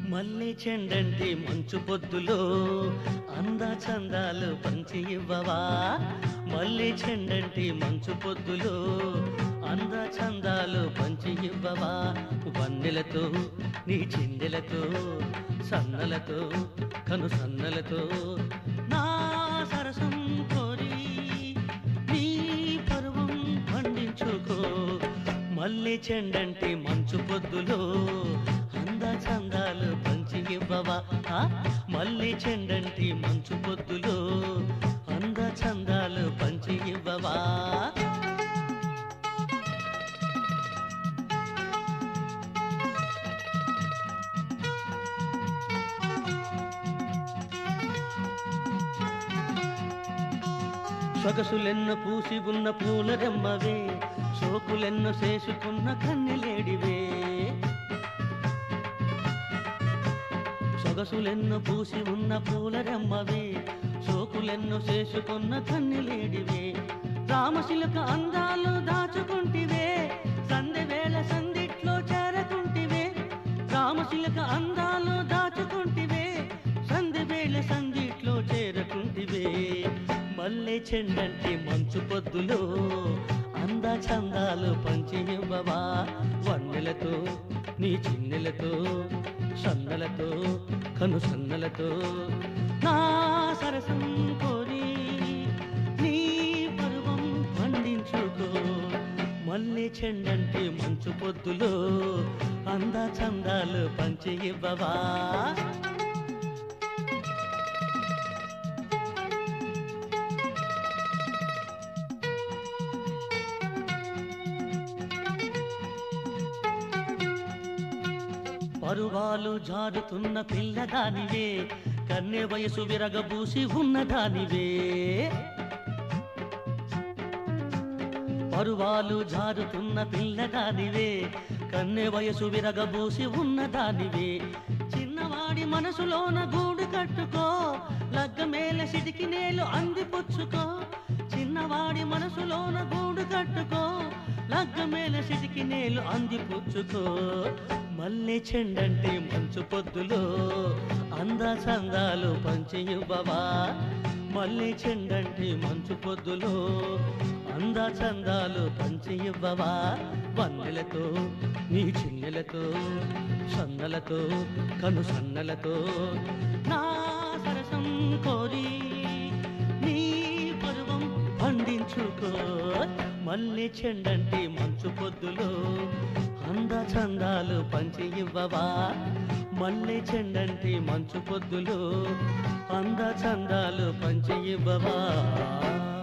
మల్లె చెండంటి మంచు పొద్దులో అందా చందాలు పంచి ఇవ్వవా మల్లె చెండంటి మంచు పొద్దులో అందా చందాలు పంచి ఇవ్వవా వన్నెలతో నీ చిందెలతో సన్నలతో కను సన్నలతో నా సరసం కోరి నీ పరువం పండించుకో మల్లె చెండంటి మంచు పొద్దులో అంద చందాలు పంచి ఇవ్వవా ఆ? మల్లె చెండంటి మంచు పొద్దులో అంద చందాలు పంచి ఇవ్వవా సొగసులెన్న పూసి ఉన్న పూలరెమ్మవే సోకులెన్న చేసుకున్న కన్నెలేడివే సొగసులెన్న పూసి ఉన్న పూలరెమ్మవే సోకులెన్నో చేసుకున్న కన్నెలేడివే రామశిలక అందాలు దాచుకుంటివే సందె వేళ సందిట్లో చేరకుంటివే రామశిలక అందాలు దాచుకుంటివే సందె వేళ సందిట్లో చేరకుంటివే మల్లె చెండంటి మంచు పొద్దులో అంద చందాలు పంచి ఇవ్వవా వన్నెలతో నీ చిన్నెలతో సన్నలతో కను సన్నలతో నా సరసం కోరి నీ పరువం పండించుకో మల్లె చెండంటి మంచు పొద్దులో అంద చందాలు పంచి ఇవ్వవా పరువాలు జారుతున్న పిల్లదానివే కన్నె వయసు విరగబూసి ఉన్నదానివే పరువాలు జారుతున్న పిల్లదానివే కన్నె వయసు విరగబూసి ఉన్నదానివే చిన్నవాడి మనసులోన గూడు కట్టుకో లగ్గమేల సిటికి నేలు అందిపుచ్చుకో చిన్నవాడి మనసులోన గూడు కట్టుకో లగ్గమేల సిటికి నేలు అందిపుచ్చుకో మల్లె చెండంటే మంచు పొద్దులో అంద చందాలు పంచి ఇవ్వవా మల్లె చెండంటే మంచు పొద్దులో అంద చందాలు పంచి ఇవ్వవా వన్నెలతో నీ చిన్నెలతో సన్నలతో కను సన్నలతో నా సరసం కోరి నీ పరువం పండించుకో మల్లె చెండంటి మంచు పొద్దులో అంద చందాలు పంచి ఇవ్వవా మల్లె చెండంటి మంచు పొద్దులో అంద చందాలు పంచి ఇవ్వవా